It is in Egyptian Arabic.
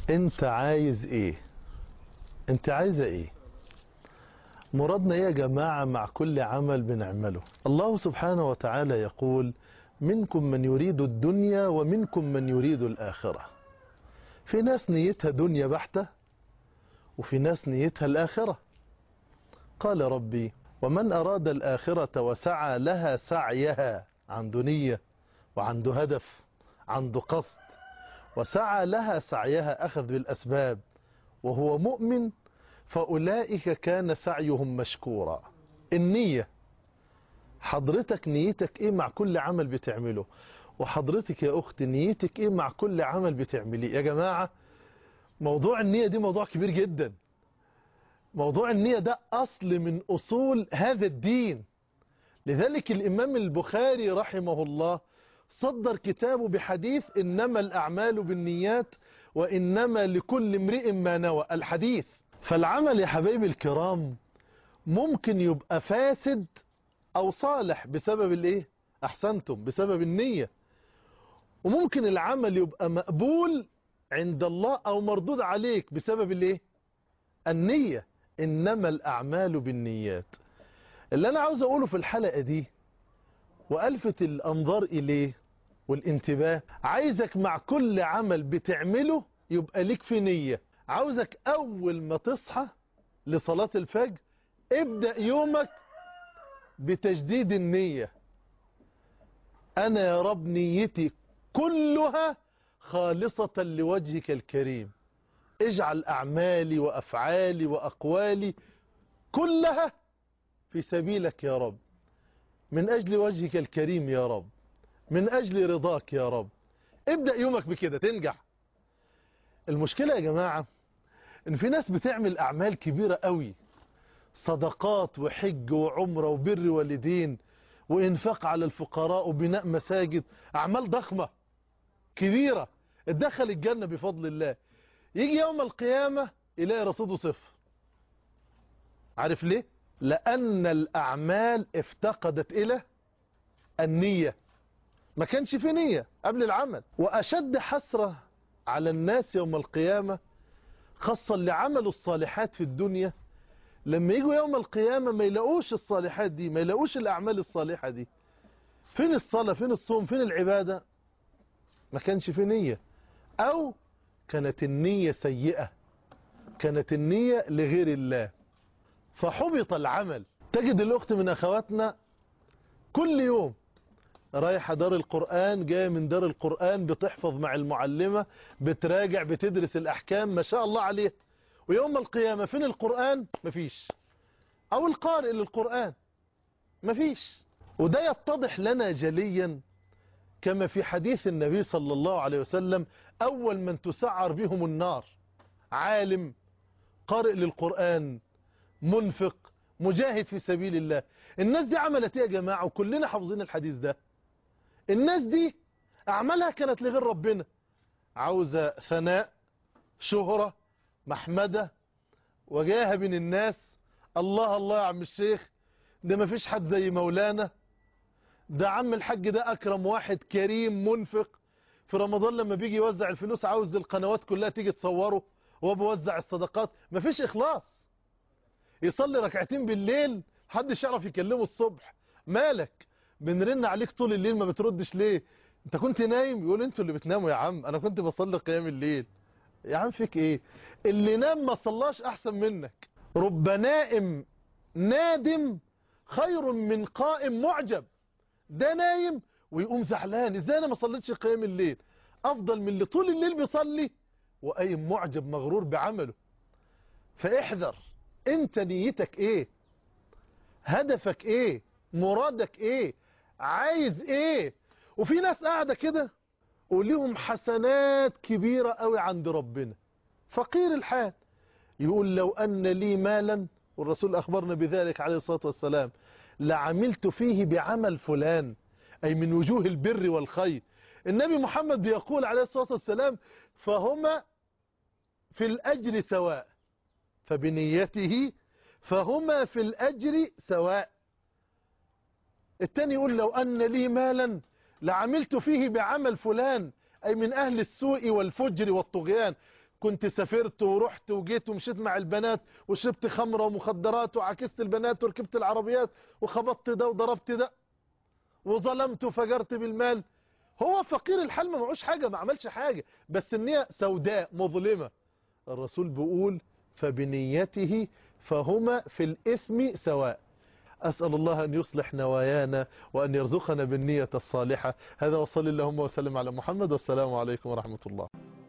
انت عايز ايه انت عايزة ايه مرادنا ايه يا جماعة مع كل عمل بنعمله الله سبحانه وتعالى يقول منكم من يريد الدنيا ومنكم من يريد الآخرة في ناس نيتها دنيا بحتة وفي ناس نيتها الآخرة قال ربي ومن أراد الآخرة وسعى لها سعيها عنده نية وعنده هدف عنده قصد وسعى لها سعيها أخذ بالأسباب وهو مؤمن فأولئك كان سعيهم مشكورا النية حضرتك نيتك ايه مع كل عمل بتعمله وحضرتك يا اخت نيتك ايه مع كل عمل بتعمليه يا جماعة موضوع النية دي موضوع كبير جدا موضوع النية ده اصل من اصول هذا الدين لذلك الامام البخاري رحمه الله صدر كتابه بحديث انما الاعمال بالنيات وانما لكل امرئ ما نوى الحديث فالعمل يا حبايبي الكرام ممكن يبقى فاسد او صالح بسبب الايه احسنتم بسبب النية وممكن العمل يبقى مقبول عند الله او مردود عليك بسبب الايه النية انما الاعمال بالنيات اللي انا عاوز اقوله في الحلقة دي والفت الانظار اليه والانتباه عايزك مع كل عمل بتعمله يبقى ليك في نية عاوزك اول ما تصحى لصلاة الفجر ابدأ يومك بتجديد النية انا يا رب نيتي كلها خالصة لوجهك الكريم اجعل اعمالي وافعالي واقوالي كلها في سبيلك يا رب من اجل وجهك الكريم يا رب من اجل رضاك يا رب ابدأ يومك بكده تنجح المشكلة يا جماعة ان في ناس بتعمل اعمال كبيرة قوي صدقات وحج وعمرة وبر والدين وانفاق على الفقراء وبناء مساجد اعمال ضخمة كبيرة اتدخل الجنة بفضل الله يجي يوم القيامة يلاقي رصيده صفر عارف ليه لان الاعمال افتقدت الى النية ما كانش في نية قبل العمل واشد حسرة على الناس يوم القيامة خاصة اللي عملوا الصالحات في الدنيا لما يجوا يوم القيامة ما يلاقوش الصالحات دي ما يلاقوش الأعمال الصالحة دي فين الصلاة فين الصوم فين العبادة ما كانش في نية أو كانت النية سيئة كانت النية لغير الله فحبط العمل تجد الأخت من أخواتنا كل يوم رايحة دار القرآن جاية من دار القرآن بتحفظ مع المعلمة بتراجع بتدرس الأحكام ما شاء الله عليه ويوم القيامة فين القرآن مفيش أو القارئ للقرآن مفيش وده يتضح لنا جليا كما في حديث النبي صلى الله عليه وسلم أول من تسعر بهم النار عالم قارئ للقرآن منفق مجاهد في سبيل الله الناس دي عملت ايه يا جماعة وكلنا حافظين الحديث ده الناس دي أعمالها كانت لغير ربنا عاوزة ثناء شهرة محمدة وجاهة بين الناس الله الله يا عم الشيخ ده ما فيش حد زي مولانا ده عم الحاج ده أكرم واحد كريم منفق في رمضان لما بيجي يوزع الفلوس عاوز القنوات كلها تيجي تصوره وهو بيوزع الصدقات ما فيش إخلاص يصلي ركعتين بالليل محدش يعرف يكلمه الصبح مالك بنرن عليك طول الليل ما بتردش ليه انت كنت نايم يقول انتوا اللي بتناموا يا عم انا كنت بصلي قيام الليل يا عم فيك ايه اللي نام ما صلاش احسن منك رب نائم نادم خير من قائم معجب ده نايم ويقوم زعلان ازاي انا ما صليتش قيام الليل افضل من اللي طول الليل بيصلي وقايم معجب مغرور بعمله فاحذر انت نيتك ايه هدفك ايه مرادك ايه عايز ايه وفي ناس قاعدة كده وليهم حسنات كبيرة قوي عند ربنا فقير الحال يقول لو أن لي مالا والرسول أخبرنا بذلك عليه الصلاة والسلام لعملت فيه بعمل فلان أي من وجوه البر والخير النبي محمد بيقول عليه الصلاة والسلام فهما في الأجر سواء فبنيته فهما في الأجر سواء التاني يقول لو أن لي مالا لعملت فيه بعمل فلان أي من أهل السوء والفجر والطغيان كنت سافرت ورحت وجيت ومشيت مع البنات وشربت خمرة ومخدرات وعكست البنات وركبت العربيات وخبطت ده وضربت ده وظلمت وفجرت بالمال هو فقير الحال ما معوش حاجة ما عملش حاجة بس النية سوداء مظلمة الرسول بيقول فبنيته فهما في الإثم سواء أسأل الله أن يصلح نوايانا وأن يرزقنا بالنية الصالحة هذا وصل اللهم وسلم على محمد والسلام عليكم ورحمة الله